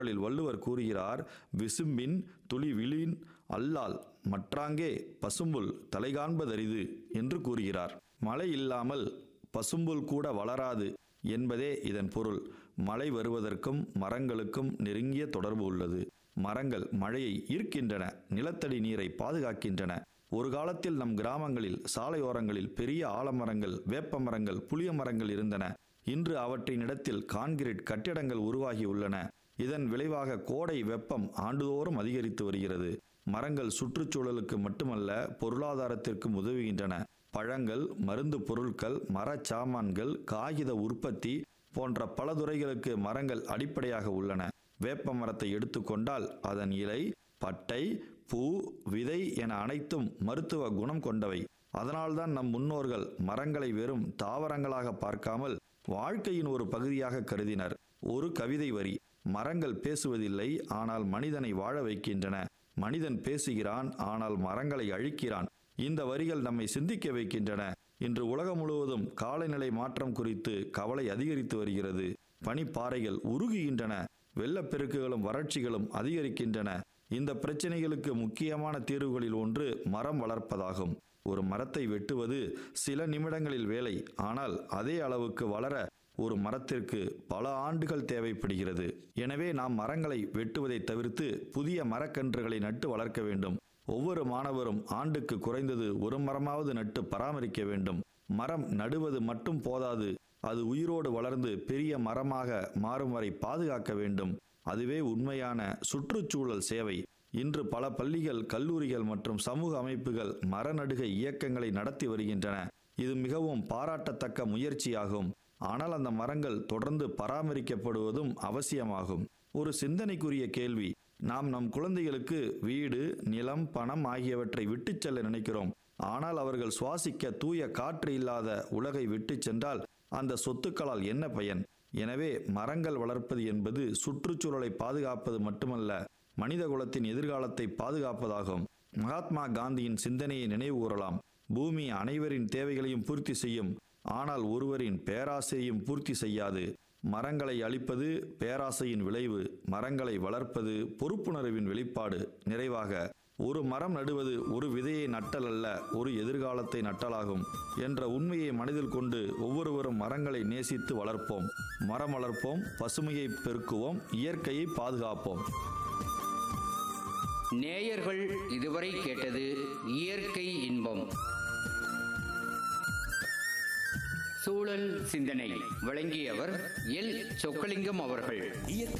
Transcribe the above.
குறளில் வள்ளுவர் கூறுகிறார் விசும்பின் துளி விழின் அல்லால் மற்றாங்கே பசும்புல் தலைகாண்பதரிது என்று கூறுகிறார் மழை இல்லாமல் பசும்புல் கூட வளராது என்பதே இதன் பொருள் மழை வருவதற்கும் மரங்களுக்கும் நெருங்கிய தொடர்பு உள்ளது மரங்கள் மழையை ஈர்க்கின்றன நிலத்தடி நீரை பாதுகாக்கின்றன ஒரு காலத்தில் நம் கிராமங்களில் சாலையோரங்களில் பெரிய ஆலமரங்கள் வேப்ப மரங்கள் புளிய மரங்கள் இருந்தன இன்று அவற்றின் இடத்தில் கான்கிரீட் கட்டிடங்கள் உருவாகி உள்ளன இதன் விளைவாக கோடை வெப்பம் ஆண்டுதோறும் அதிகரித்து வருகிறது மரங்கள் சுற்றுச்சூழலுக்கு மட்டுமல்ல பொருளாதாரத்திற்கும் உதவுகின்றன பழங்கள் மருந்து பொருட்கள் மரச் சாமான்கள் காகித உற்பத்தி போன்ற பல துறைகளுக்கு மரங்கள் அடிப்படையாக உள்ளன வேப்ப மரத்தை எடுத்துக்கொண்டால் அதன் இலை பட்டை பூ விதை என அனைத்தும் மருத்துவ குணம் கொண்டவை அதனால்தான் நம் முன்னோர்கள் மரங்களை வெறும் தாவரங்களாக பார்க்காமல் வாழ்க்கையின் ஒரு பகுதியாக கருதினர் ஒரு கவிதை வரி மரங்கள் பேசுவதில்லை ஆனால் மனிதனை வாழ வைக்கின்றன மனிதன் பேசுகிறான் ஆனால் மரங்களை அழிக்கிறான் இந்த வரிகள் நம்மை சிந்திக்க வைக்கின்றன இன்று உலகம் முழுவதும் காலநிலை மாற்றம் குறித்து கவலை அதிகரித்து வருகிறது பனிப்பாறைகள் உருகுகின்றன வெள்ளப்பெருக்குகளும் வறட்சிகளும் அதிகரிக்கின்றன இந்த பிரச்சனைகளுக்கு முக்கியமான தீர்வுகளில் ஒன்று மரம் வளர்ப்பதாகும் ஒரு மரத்தை வெட்டுவது சில நிமிடங்களில் வேலை ஆனால் அதே அளவுக்கு வளர ஒரு மரத்திற்கு பல ஆண்டுகள் தேவைப்படுகிறது எனவே நாம் மரங்களை வெட்டுவதை தவிர்த்து புதிய மரக்கன்றுகளை நட்டு வளர்க்க வேண்டும் ஒவ்வொரு மாணவரும் ஆண்டுக்கு குறைந்தது ஒரு மரமாவது நட்டு பராமரிக்க வேண்டும் மரம் நடுவது மட்டும் போதாது அது உயிரோடு வளர்ந்து பெரிய மரமாக மாறும் வரை பாதுகாக்க வேண்டும் அதுவே உண்மையான சுற்றுச்சூழல் சேவை இன்று பல பள்ளிகள் கல்லூரிகள் மற்றும் சமூக அமைப்புகள் மரநடுகை இயக்கங்களை நடத்தி வருகின்றன இது மிகவும் பாராட்டத்தக்க முயற்சியாகும் ஆனால் அந்த மரங்கள் தொடர்ந்து பராமரிக்கப்படுவதும் அவசியமாகும் ஒரு சிந்தனைக்குரிய கேள்வி நாம் நம் குழந்தைகளுக்கு வீடு நிலம் பணம் ஆகியவற்றை விட்டுச் செல்ல நினைக்கிறோம் ஆனால் அவர்கள் சுவாசிக்க தூய காற்று இல்லாத உலகை விட்டுச் சென்றால் அந்த சொத்துக்களால் என்ன பயன் எனவே மரங்கள் வளர்ப்பது என்பது சுற்றுச்சூழலை பாதுகாப்பது மட்டுமல்ல மனித குலத்தின் எதிர்காலத்தை பாதுகாப்பதாகும் மகாத்மா காந்தியின் சிந்தனையை நினைவு கூறலாம் பூமி அனைவரின் தேவைகளையும் பூர்த்தி செய்யும் ஆனால் ஒருவரின் பேராசையையும் பூர்த்தி செய்யாது மரங்களை அழிப்பது பேராசையின் விளைவு மரங்களை வளர்ப்பது பொறுப்புணர்வின் வெளிப்பாடு நிறைவாக ஒரு மரம் நடுவது ஒரு விதையை நட்டல் அல்ல ஒரு எதிர்காலத்தை நட்டலாகும் என்ற உண்மையை மனதில் கொண்டு ஒவ்வொருவரும் மரங்களை நேசித்து வளர்ப்போம் மரம் வளர்ப்போம் பசுமையை பெருக்குவோம் இயற்கையை பாதுகாப்போம் நேயர்கள் இதுவரை கேட்டது இயற்கை இன்பம் சூழல் சிந்தனை வழங்கியவர் எல் சொக்கலிங்கம் அவர்கள் இயற்கை